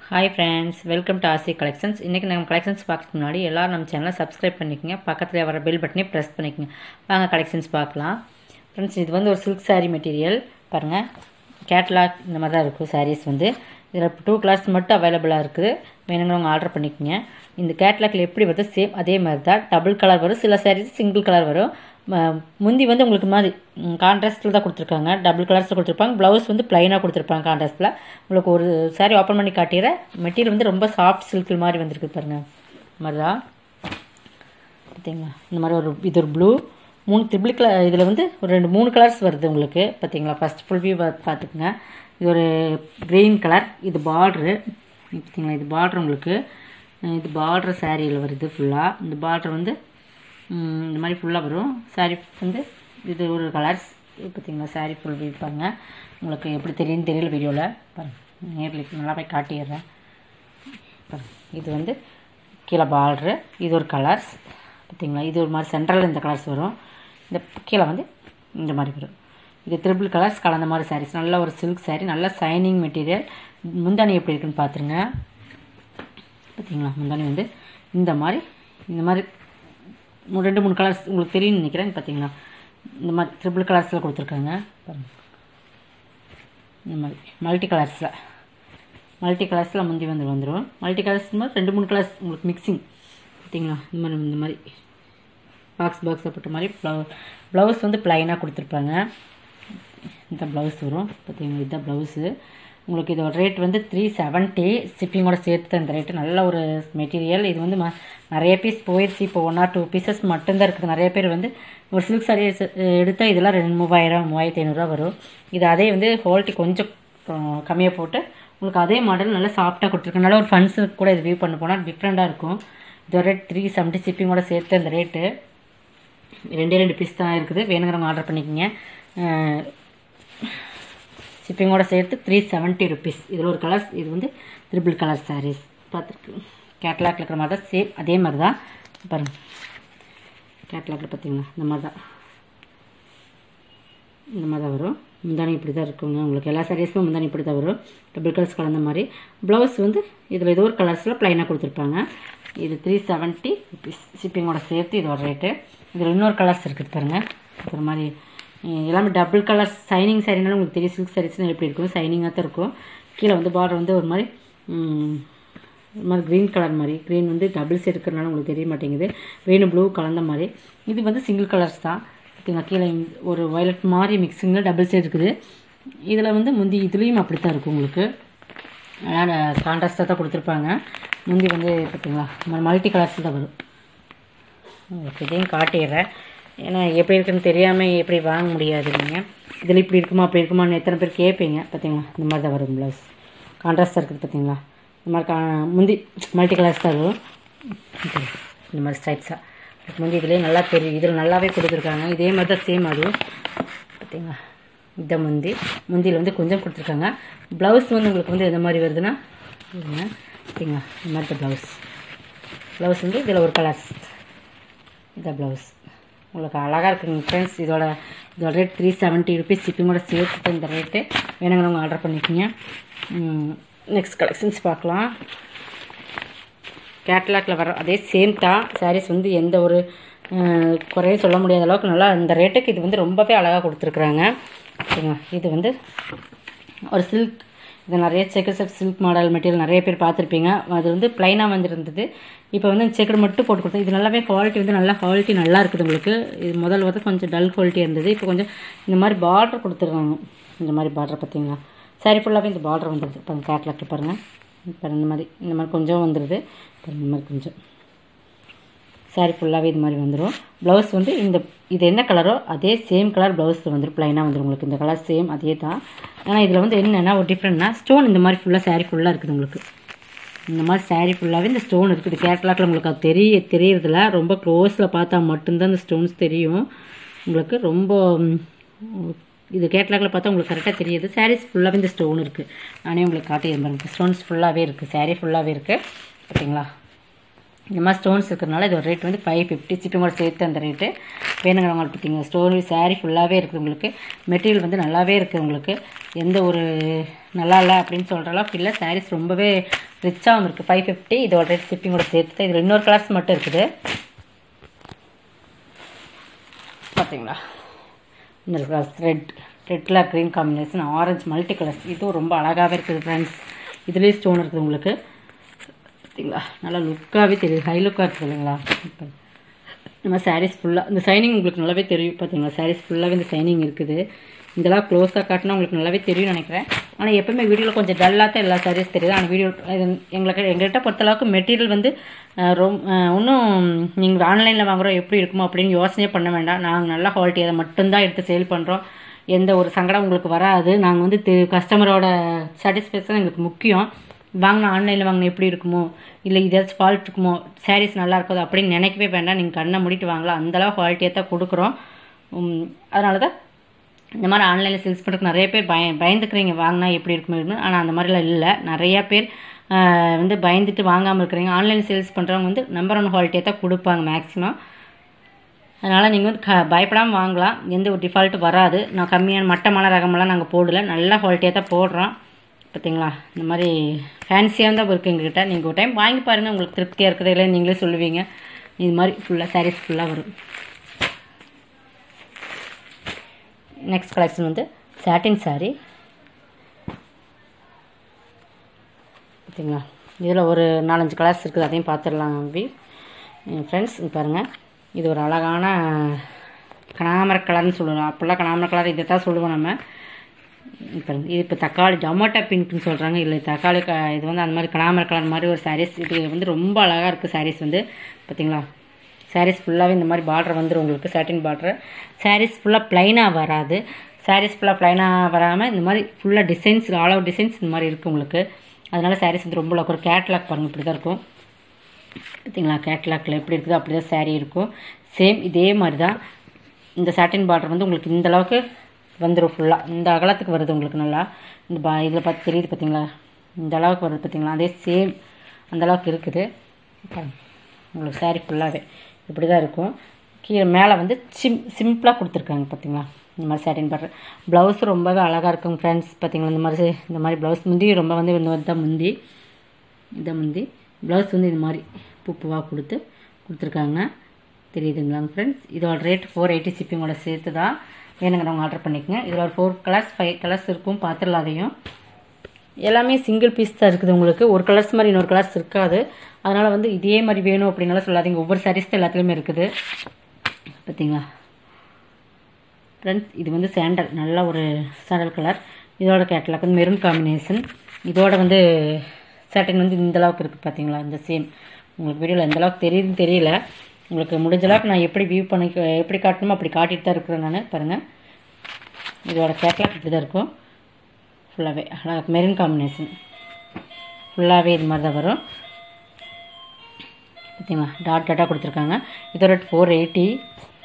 Hi friends welcome to Aasi collections இன்றைக்கி நம்ம collections பார்க்கறதுக்கு முன்னாடி எல்லோரும் நம்ம சேனலை சப்ஸ்கிரைப் பண்ணிக்கோங்க பக்கத்தில் வர பெல் பட்டனே ப்ரெஸ் பண்ணிக்கோங்க வாங்க கலெக்ஷன்ஸ் பார்க்கலாம் ஃப்ரெண்ட்ஸ் இது வந்து ஒரு சில்க் saree மெட்டீரியல் பாருங்கள் கேட்லாக் இந்த மாதிரி தான் இருக்கும் sarees வந்து இதில் டூ கிளாஸ் மட்டும் அவைலபிளாக இருக்குது வேணுங்கிறவங்க ஆர்டர் பண்ணிக்கோங்க இந்த கேட்லாக்ல எப்படி வருது சேம் அதே மாதிரி தான் டபுள் கலர் வரும் சில sarees சிங்கிள் கலர் வரும் ம- முந்தி வந்து உங்களுக்கு மாதிரி கான்ட்ராஸ்ட்டில் தான் கொடுத்துருக்காங்க டபுள் கலர்ஸில் கொடுத்துருப்பாங்க ப்ளவுஸ் வந்து ப்ளைனாக கொடுத்துருப்பாங்க கான்ட்ராஸ்ட்டில் உங்களுக்கு ஒரு saree ஓப்பன் பண்ணி காட்டிடுறேன் மெட்டீரியல் வந்து ரொம்ப சாஃப்ட் சில்க் மாதிரி வந்திருக்கு பாருங்கள் இந்த மாதிரி தான் பார்த்தீங்களா இந்த மாதிரி ஒரு இது ஒரு ப்ளூ மூணு த்ரிபிள் கலர் இதில் வந்து ஒரு ரெண்டு மூணு கலர்ஸ் வருது உங்களுக்கு பார்த்தீங்களா ஃபஸ்ட் ஃபுல் வியூ பார்த்துக்குங்க இது ஒரு க்ரீன் கலர் இது பார்ட்ரு பார்த்தீங்களா இது பார்ட்ரு உங்களுக்கு அஹ் இது பார்ட்ரு சாரியில் வருது ஃபுல்லாக இந்த பார்ட்ரு வந்து ம், இந்த மாதிரி ஃபுல்லாக வரும் saree வந்து இது ஒரு கலர்ஸ் பார்த்தீங்களா saree ஃபுல் வியூ பாருங்க உங்களுக்கு எப்படி தெரியும்னு தெரியல வீடியோவில் பாருங்க நேரில் நல்லா போய் காட்டிடுறேன் பாருங்க. இது வந்து கீழே பார்ட்ரு இது ஒரு கலர்ஸ் பார்த்தீங்களா இது ஒரு மாதிரி சென்ட்ரலில் இந்த கலர்ஸ் வரும் இந்த கீழே வந்து இந்த மாதிரி வரும் இது த்ரிபிள் கலர்ஸ் கலந்த மாதிரி சாரீஸ் நல்ல ஒரு சில்க் saree நல்ல சைனிங் மெட்டீரியல் முந்தானி எப்படி இருக்குன்னு பார்த்துருங்க பார்த்தீங்களா முந்தானி வந்து இந்த மாதிரி இந்த மாதிரி மூ- ரெண்டு மூணு கலர்ஸ் உங்களுக்கு தெரியும்னு நினைக்கிறேன் பார்த்தீங்களா இந்த மாதிரி ட்ரிபிள் கலர்ஸில் கொடுத்துருக்காங்க பாருங்க இந்த மாதிரி மல்டி கலர்ஸில் மல்டி கலர்ஸில் முந்தி வந்து வந்துடும் மல்டி கலர்ஸ் மாதிரி ரெண்டு மூணு கலர்ஸ் உங்களுக்கு மிக்சிங் பார்த்தீங்களா இந்த மாதிரி இந்த மாதிரி பாக்ஸ் பாக்ஸில் போட்ட மாதிரி ப்ளவு ப்ளவுஸ் வந்து ப்ளைனாக கொடுத்துருப்பாங்க இந்த ப்ளவுஸ் வரும் பார்த்தீங்களா இதுதான் ப்ளவுஸு உங்களுக்கு இதோட ரேட் வந்து த்ரீ செவன்ட்டி ஷிப்பிங்கோட சேர்த்து தான் இந்த ரேட்டு நல்ல ஒரு மெட்டீரியல் இது வந்து ம- நிறைய பீஸ் போயிடுச்சு இப்போ ஒன் ஆர் டூ பீசஸ் மட்டும்தான் இருக்குது நிறைய பேர் வந்து ஒரு சில்க் சாரீ எடுத்தால் இதெல்லாம் ரெண்டு மூவாயிரம் மூவாயிரத்தி ஐநூறுரூவா வரும் இது அதே வந்து குவாலிட்டி கொஞ்சம் கம்மியாக போட்டு உங்களுக்கு அதே மாடல் நல்லா சாஃப்டாக கொடுத்துருக்கேன் நல்ல ஒரு ஃபங்க்ஷனுக்கு கூட இது வியூ பண்ண போனால் டிஃப்ரெண்ட்டாக இருக்கும் இதோட ரேட் த்ரீ செவன்ட்டி ஷிப்பிங்கோட சேர்த்து அந்த ரேட்டு ரெண்டே ரெண்டு பீஸ் தான் இருக்குது வேணுங்கிறவங்க ஆர்டர் பண்ணிக்கோங்க ஷிப்பிங்கோட சேர்த்து த்ரீ செவன்ட்டி ருபீஸ் இதில் ஒரு கலர்ஸ் இது வந்து த்ரிபிள் கலர் சாரீஸ் பார்த்துருக்கு கேட்லாக்ல இருக்கிற மாதிரி தான் சேம் அதே மாதிரி தான் பாருங்கள் கேட்லாக்ல பார்த்தீங்களா இந்த மாதிரி தான் இந்த மாதிரி தான் வரும் முந்தானி இப்படி தான் இருக்குங்க உங்களுக்கு எல்லா சாரீஸும் முந்தானி இப்படி தான் வரும் டபுள் கலர்ஸ் கலந்த மாதிரி ப்ளவுஸ் வந்து இதில் ஏதோ ஒரு கலர்ஸில் ப்ளைனாக கொடுத்துருப்பாங்க இது த்ரீ செவன்ட்டி ருபீஸ் ஷிப்பிங்கோட சேர்த்து இதோட ரேட்டு இதில் இன்னொரு கலர்ஸ் இருக்குது பாருங்கள் ஒரு மாதிரி அஹ் எல்லாமே டபுள் கலர்ஸ் சைனிங் சாரினாலும் உங்களுக்கு தெரியும் சில்க் சாரீஸ்னால் எப்படி இருக்கும் சைனிங்காக தான் இருக்கும் கீழே வந்து பார்டர் வந்து ஒரு மாதிரி ம், ஒரு மாதிரி க்ரீன் கலர் மாதிரி க்ரீன் வந்து டபுள்ஸ் இருக்கிறனால உங்களுக்கு தெரிய மாட்டேங்குது வேணும் ப்ளூ கலந்த மாதிரி இது வந்து சிங்கிள் கலர்ஸ் தான் பார்த்தீங்களா கீழே இந்த ஒரு வயலட் மாதிரி மிக்சிங்கில் டபுள் சைடு இருக்குது இதில் வந்து முந்தி இதுலேயும் அப்படி தான் இருக்கும் உங்களுக்கு அதனால் கான்ட்ராஸ்டாக தான் கொடுத்துருப்பாங்க முந்தி வந்து பார்த்தீங்களா மல்டி கலர்ஸ் தான் வரும் உங்களுக்கு இதையும் காட்டிடுறேன் ஏன்னா எப்படி இருக்குன்னு தெரியாமல் எப்படி வாங்க முடியாது நீங்கள் இதில் இப்படி இருக்குமா அப்படி இருக்குமான்னு எத்தனை பேர் கேட்பீங்க பார்த்தீங்களா இந்த மாதிரி தான் வரும் ப்ளவுஸ் கான்ட்ராஸ்டாக இருக்குது பார்த்தீங்களா இந்த மாதிரி கா முந்தி மல்டி கலர்ஸ் தான் வரும் இந்த மாதிரி ஸ்டைப்ஸாக அதுக்கு முந்தி இதுலேயே நல்லா தெரியும் இதில் நல்லாவே கொடுத்துருக்காங்க இதே மாதிரி தான் சேம் அதுவும் பார்த்தீங்களா இந்த முந்தி முந்தியில் வந்து கொஞ்சம் கொடுத்துருக்காங்க ப்ளவுஸ் வந்து உங்களுக்கு வந்து எந்த மாதிரி வருதுன்னா இருங்க. பார்த்தீங்களா இந்த மாதிரி தான் ப்ளவுஸ் ப்ளவுஸ் வந்து இதில் ஒரு கலர்ஸ் இந்த ப்ளவுஸ் உங்களுக்கு அழகாக இருக்குங்க ஃப்ரெண்ட்ஸ் இதோட இதோட ரேட் த்ரீ செவன்ட்டி ருபீஸ் ஷிப்பிங்கோட சேர்த்து இந்த ரேட்டு வேணுங்கிறவங்க ஆர்டர் பண்ணிக்கோங்க நெக்ஸ்ட் கலெக்ஷன்ஸ் பார்க்கலாம் கேட்லாக்ல வர அதே சேம் தான் சாரீஸ் வந்து எந்த ஒரு அஹ், குறையும் சொல்ல முடியாத அளவுக்கு நல்லா இந்த ரேட்டுக்கு இது வந்து ரொம்பவே அழகாக கொடுத்துருக்குறாங்க சரிங்களா இது வந்து ஒரு சில்க் இது நிறைய செக்கர் செப் சில்க் மாடல் மெட்டீரியல் நிறைய பேர் பார்த்துருப்பீங்க அது வந்து ப்ளைனாக வந்துருந்தது இப்போ வந்து செக்கர் மட்டும் போட்டு கொடுத்தோம் இது நல்லாவே குவாலிட்டி வந்து நல்லா குவாலிட்டி நல்லா இருக்குது உங்களுக்கு இது முதல்ல வந்து கொஞ்சம் டல் குவாலிட்டி இருந்தது இப்போ கொஞ்சம் இந்த மாதிரி பார்டர் கொடுத்துருக்காங்க இந்த மாதிரி பார்டர் பார்த்தீங்களா சாரி ஃபுல்லாகவே இந்த பார்டர் வந்துடுது இப்போ கேட்லாக்கு பாருங்கள் இப்போ இந்த மாதிரி இந்த மாதிரி கொஞ்சம் வந்துடுது இப்போ இந்த மாதிரி கொஞ்சம் சாரி ஃபுல்லாகவே இது மாதிரி வந்துடும் ப்ளவுஸ் வந்து இந்த இது என்ன கலரோ அதே சேம் கலர் ப்ளவுஸ் வந்துடும் ப்ளைனாக வந்துடும் உங்களுக்கு இந்த கலர் சேம் அதே தான் ஆனால் இதில் வந்து என்னென்னா ஒரு டிஃப்ரெண்ட்னா ஸ்டோன் இந்த மாதிரி ஃபுல்லாக சாரி ஃபுல்லாக இருக்குது உங்களுக்கு இந்த மாதிரி சாரி ஃபுல்லாகவே இந்த ஸ்டோன் இருக்குது கேட்லாக்ல உங்களுக்கு அது தெரிய தெரியறதில்ல ரொம்ப க்ளோஸில் பார்த்தா மட்டும்தான் இந்த ஸ்டோன்ஸ் தெரியும் உங்களுக்கு ரொம்ப ம், இது கேட்லாக்ல பார்த்தா உங்களுக்கு கரெக்டாக தெரியுது சாரீஸ் ஃபுல்லாகவே இந்த ஸ்டோன் இருக்குது நானே உங்களுக்கு காட்டியிருந்தேன் பாருங்க ஸ்டோன்ஸ் ஃபுல்லாகவே இருக்குது சாரீ ஃபுல்லாகவே இருக்குது பார்த்தீங்களா இந்த மாதிரி ஸ்டோன்ஸ் இருக்கிறதுனால இது ஒரு ரேட் வந்து ஃபைவ் ஃபிஃப்டி சிப்பிங்கோட சேர்த்து அந்த ரேட்டு வேணுங்கிறவங்க பார்த்தீங்க ஸ்டோன் சாரீ ஃபுல்லாகவே இருக்குது உங்களுக்கு மெட்டீரியல் வந்து நல்லாவே இருக்குது உங்களுக்கு எந்த ஒரு நல்லா இல்லை அப்படின்னு சொல்கிற அளவுக்கு இல்லை சாரீஸ் ரொம்பவே ரிச்சாகவும் இருக்குது ஃபைவ் ஃபிஃப்டி இதோட ரேட் ஷிப்பிங்கோட சேர்த்து இதில் இன்னொரு கலர்ஸ் மட்டும் இருக்குது பார்த்தீங்களா இந்த கலர்ஸ் ரெட் ரெட்டில் green combination orange multi colours இதுவும் ரொம்ப அழகாகவே இருக்குது ஃப்ரெண்ட்ஸ் இதுலேயே ஸ்டோன் இருக்குது உங்களுக்கு பார்த்தீங்களா நல்லா லுக்காகவே தெரியுது ஹை லுக்காக இருக்குது இல்லைங்களா இப்போ நம்ம சாரீஸ் ஃபுல்லாக இந்த சைனிங் உங்களுக்கு நல்லாவே தெரியும் பார்த்தீங்களா சாரீஸ் ஃபுல்லாகவே இந்த சைனிங் இருக்குது இதெல்லாம் க்ளோஸாக காட்டினா உங்களுக்கு நல்லாவே தெரியும் நினைக்கிறேன் ஆனால் எப்பவுமே வீடியோவில் கொஞ்சம் டல்லாக தான் எல்லா சாரீஸ் தெரியுது ஆனால் வீடியோ இது எங்களுக்கு எங்கள்கிட்ட பொறுத்தளவுக்கு மெட்டீரியல் வந்து ரொம்ப இன்னும் நீங்கள் ஆன்லைனில் வாங்குகிறோம் எப்படி இருக்குமோ அப்படின்னு யோசனையே பண்ண வேண்டாம் நாங்கள் நல்ல குவாலிட்டி அதை மட்டும்தான் எடுத்து சேல் பண்ணுறோம் எந்த ஒரு சங்கடம் உங்களுக்கு வராது நாங்கள் வந்து கஸ்டமரோட சாட்டிஸ்ஃபேக்ஷன் எங்களுக்கு முக்கியம் வாங்கின ஆன்லைனில் வாங்கின எப்படி இருக்குமோ இல்லை ஏதாச்சும் ஃபால்ட் இருக்குமோ சாரீஸ் நல்லா இருக்காது அப்படின்னு நினைக்கவே வேண்டாம் நீங்கள் கண்ணை மூடிட்டு வாங்கலாம் அந்தளவு குவாலிட்டியாக தான் கொடுக்குறோம் அதனால தான் இந்த மாதிரி ஆன்லைனில் சேல்ஸ் பண்ணுறதுக்கு நிறைய பேர் பய பயந்துக்கிறீங்க வாங்கினா எப்படி இருக்குமோ ஆனால் அந்த மாதிரிலாம் இல்லை நிறையா பேர் வந்து பயந்துட்டு வாங்காமல் இருக்கிறீங்க ஆன்லைன் சேல்ஸ் பண்ணுறவங்க வந்து நம்பர் ஒன் குவாலிட்டியாக தான் கொடுப்பாங்க மேக்ஸிமம் அதனால் நீங்கள் வந்து க பயப்படாமல் வாங்கலாம் எந்த ஒரு டிஃபால்ட்டும் வராது நான் கம்மியான மட்டமான ரகமெல்லாம் நாங்கள் போடல நல்ல குவாலிட்டியாக தான் போடுறோம் பார்த்தீங்களா இந்த மாதிரி ஃபேன்சியாக தான் இருக்குது எங்ககிட்ட நீங்கள் ஒரு டைம் வாங்கி பாருங்கள் உங்களுக்கு திருப்தியாக இருக்குது இல்லை நீங்களே சொல்லுவீங்க இது மாதிரி ஃபுல்லாக சாரீஸ் ஃபுல்லாக வரும் நெக்ஸ்ட் கலெக்ஷன் வந்து சாட்டின் சாரீ பார்த்தீங்களா இதில் ஒரு நாலஞ்சு கலர்ஸ் இருக்குது அதையும் பார்த்துடலாம் அம்பி ஃப்ரெண்ட்ஸ் பாருங்கள் இது ஒரு அழகான கனாமர கலர்னு சொல்லுவோம் அப்போல்லாம் கனாமர கலர் இதை தான் சொல்லுவோம் நம்ம இப்போ இது இப்போ தக்காளி ஜொமேட்டோ பிங்க்னு சொல்கிறாங்க இல்லை தக்காளி க இது வந்து அந்த மாதிரி கனாமர கலர் மாதிரி ஒரு சாரீஸ் இது வந்து ரொம்ப அழகாக இருக்குது சாரீஸ் வந்து பார்த்தீங்களா சாரீஸ் ஃபுல்லாகவே இந்த மாதிரி பார்டர் வந்துடும் உங்களுக்கு சாட்டின் பார்டர் சாரீஸ் ஃபுல்லாக ப்ளைனாக வராது சாரீஸ் ஃபுல்லாக ப்ளைனாக வராமல் இந்த மாதிரி ஃபுல்லாக டிசைன்ஸ் ஆல் அவுட் டிசைன்ஸ் இந்த மாதிரி இருக்குது உங்களுக்கு அதனால் சாரீஸ் வந்து ரொம்ப ஒரு கேட்லாக் பாருங்கள் இப்படி தான் இருக்கும் பார்த்தீங்களா கேட்லாக்கில் எப்படி இருக்குதோ அப்படி தான் சாரீ இருக்கும் சேம் இதே மாதிரி தான் இந்த சாட்டின் பார்டர் வந்து உங்களுக்கு இந்த அளவுக்கு வந்துடும் ஃபுல்லாக இந்த அகலத்துக்கு வருது உங்களுக்கு நல்லா இந்த பா இதில் பார்த்து தெரியுது பார்த்தீங்களா இந்த அளவுக்கு வருது பார்த்தீங்களா அதே சேம் அந்த அளவுக்கு இருக்குது உங்களுக்கு சாரீ ஃபுல்லாகவே இப்படி தான் இருக்கும் கீழே மேலே வந்து சிம் சிம்பிளாக கொடுத்துருக்காங்க பார்த்தீங்களா இந்த மாதிரி சாட்டின் பார்டர் ப்ளவுஸ் ரொம்பவே அழகாக இருக்கும் ஃப்ரெண்ட்ஸ் பார்த்தீங்களா இந்த மாதிரி இந்த மாதிரி ப்ளவுஸ் முந்தி ரொம்ப வந்து இந்த மாதிரி தான் முந்தி இதை முந்தி ப்ளவுஸ் வந்து இது மாதிரி பூ பூவாக கொடுத்து கொடுத்துருக்காங்க தெரியுதுங்களாங்க ஃப்ரெண்ட்ஸ் இதோட ரேட் ஃபோர் எயிட்டி சிப்பிங்கோட சேர்த்து தான் வேணுங்கிறவங்க ஆர்டர் பண்ணிக்கோங்க இதில் ஒரு ஃபோர் கலர்ஸ் ஃபைவ் கலர்ஸ் இருக்கும் பார்த்துடலாம் அதையும் எல்லாமே சிங்கிள் பீஸ் தான் இருக்குது உங்களுக்கு ஒரு கலர்ஸ் மாதிரி இன்னொரு கலர்ஸ் இருக்காது அதனால் வந்து இதே மாதிரி வேணும் அப்படின்னாலும் சொல்லாதீங்க ஒவ்வொரு சாரீஸ் தான் எல்லாத்துலேயுமே இருக்குது பார்த்தீங்களா ஃப்ரெண்ட்ஸ் இது வந்து சாண்டல் நல்ல ஒரு சாண்டல் கலர் இதோட கேட்டலாக் வந்து மெரூன் காம்பினேஷன் இதோட வந்து சாட்டின் வந்து இந்த அளவுக்கு இருக்குது பார்த்தீங்களா இந்த சேம் உங்களுக்கு வீடியோவில் எந்த அளவுக்கு தெரியுதுன்னு தெரியல உங்களுக்கு முடிஞ்ச அளவுக்கு நான் எப்படி வியூ பண்ணி எப்படி காட்டணுமோ அப்படி காட்டிட்டு தான் இருக்கிறேன் நான் பாருங்கள் இதோட கேட்லாக் இப்படி தான் இருக்கும் ஃபுல்லாகவே அழகாக மெரூன் காம்பினேஷன் ஃபுல்லாகவே இது மாதிரி தான் வரும் பார்த்தீங்களா டாட் டாட்டாக கொடுத்துருக்காங்க இதோட ஃபோர் எயிட்டி